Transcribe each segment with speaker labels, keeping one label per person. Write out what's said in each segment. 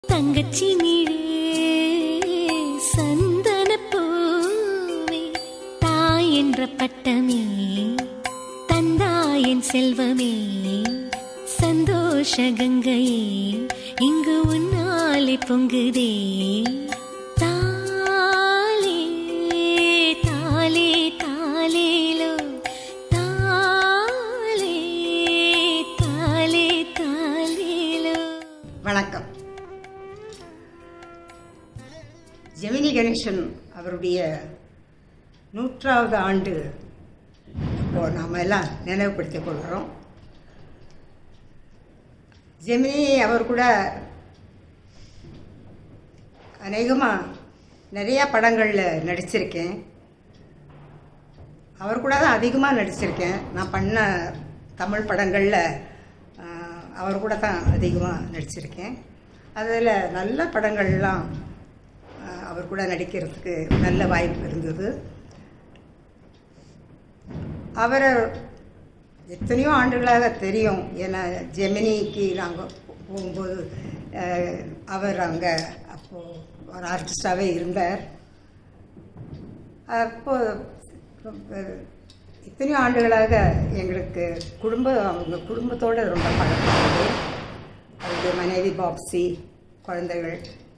Speaker 1: தங்கச்சி நீழே சந்தன பூவே தாய் என்ற பட்டமே தந்தாயன் செல்வமே சந்தோஷ கங்கையே இங்கு உன்னாலே பொங்குதே தாலே தாலே தாலேலோ தாலே தாலே தாலேலோ
Speaker 2: வணக்கம் ஜெமினி கணேசன் அவருடைய நூற்றாவது ஆண்டு இப்போ நாம் எல்லாம் நினைவுபடுத்திக் கொள்கிறோம் ஜெமினி அவர் கூட அநேகமாக நிறையா படங்களில் நடிச்சிருக்கேன் அவர் கூட தான் அதிகமாக நடிச்சிருக்கேன் நான் பண்ண தமிழ் படங்களில் ஆஹ், அவர் கூட தான் அதிகமாக நடிச்சிருக்கேன் அதில் நல்ல படங்கள்லாம் ஆஹ், அவர் கூட நடிக்கிறதுக்கு நல்ல வாய்ப்பு இருந்தது அவரை எத்தனையோ ஆண்டுகளாக தெரியும் ஏன்னா ஜெமினிக்கு நாங்கள் போகும்போது ஆஹ், அவர் அங்கே அப்போது ஒரு ஆர்டிஸ்டாகவே இருந்தார் அப்போ ரொம்ப இத்தனையோ ஆண்டுகளாக எங்களுக்கு குடும்ப அவங்க குடும்பத்தோடு ரொம்ப பழக்கம் உண்டு. அவருடைய மனைவி பாப்சி குழந்தைகள்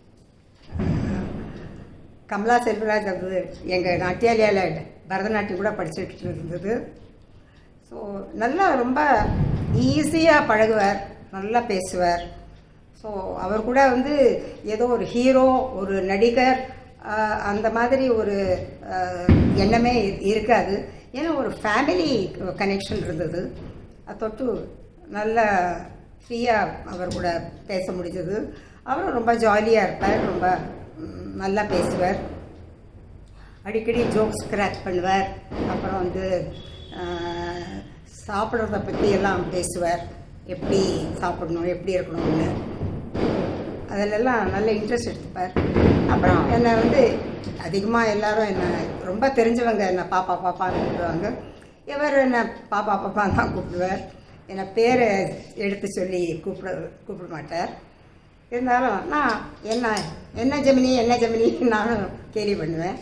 Speaker 2: அஹ், கமலா செல்வராஜ் அது எங்கள் நாட்டியாலயாவில் பரதநாட்டியம் கூட படிச்சுட்டு இருந்தது ஸோ நல்லா ரொம்ப ஈஸியாக பழகுவார் நல்லா பேசுவார் ஸோ அவர் கூட வந்து ஏதோ ஒரு ஹீரோ ஒரு நடிகர் ஆஹ், அந்த மாதிரி ஒரு ஆஹ், எண்ணமே இ- இருக்காது ஏன்னா ஒரு ஃபேமிலி கனெக்ஷன் இருந்தது அது தொட்டு நல்லா ஃப்ரீயாக அவர் கூட பேச முடிஞ்சது அவரும் ரொம்ப ஜாலியாக இருப்பார் ரொம்ப ம், நல்லா பேசுவார் அடிக்கடி ஜோக்ஸ் கிராக் பண்ணுவார் அப்புறம் வந்து ஆஹ், சாப்பிட்றத பற்றி எல்லாம் பேசுவார் எப்படி சாப்பிடணும் எப்படி இருக்கணும்னு அதிலெல்லாம் நல்ல இன்ட்ரெஸ்ட் எடுத்துப்பார் அப்புறம் என்னை வந்து அதிகமாக எல்லாரும் என்னை ரொம்ப தெரிஞ்சவங்க என்னை பாப்பா பாப்பான்னு கூப்பிடுவாங்க இவர் என்னை பாப்பா பாப்பா தான் கூப்பிடுவார் என்னை பேரை எடுத்து சொல்லி கூப்பிட கூப்பிட மாட்டார் இருந்தாலும் நான் என்ன என்ன ஜெமினி என்ன ஜெமினி நானும் கேலி பண்ணுவேன்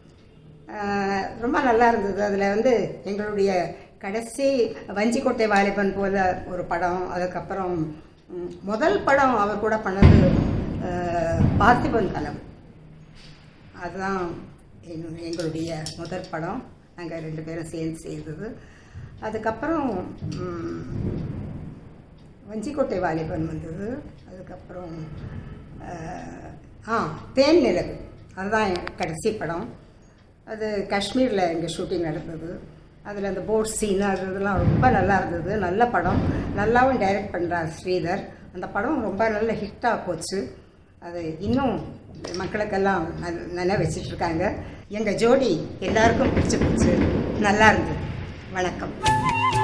Speaker 2: ஆஹ் ரொம்ப நல்லா இருந்தது அதில் வந்து எங்களுடைய கடைசி வஞ்சிக்கோட்டை வாலிபன் போல ஒரு படம் அதுக்கப்புறம் ம், முதல் படம் அவர் கூட பண்ணது ஆஹ், பார்த்திபன் கலம் அதுதான் எங்க- எங்களுடைய முதல் படம் நாங்கள் ரெண்டு பேரும் சேர்ந்து செய்தது அதுக்கப்புறம் ம், வஞ்சிக்கோட்டை வாலிபன் வந்தது அதுக்கப்புறம் ஆஹ், ஆ தேன் நிலவு அதுதான் என் கடைசி படம் அது காஷ்மீரில் எங்கள் ஷூட்டிங் நடந்தது அதில் அந்த போட் சீன் அது இதெல்லாம் ரொம்ப நல்லா இருந்தது நல்ல படம் நல்லாவும் டைரக்ட் பண்ணுறார் ஸ்ரீதர் அந்த படம் ரொம்ப நல்ல ஹிட்டாக போச்சு அது இன்னும் மக்களுக்கெல்லாம் ந- நினைவு வச்சிட்ருக்காங்க எங்கள் ஜோடி எல்லாருக்கும் பிடிச்சி போச்சு நல்லா இருந்தது வணக்கம்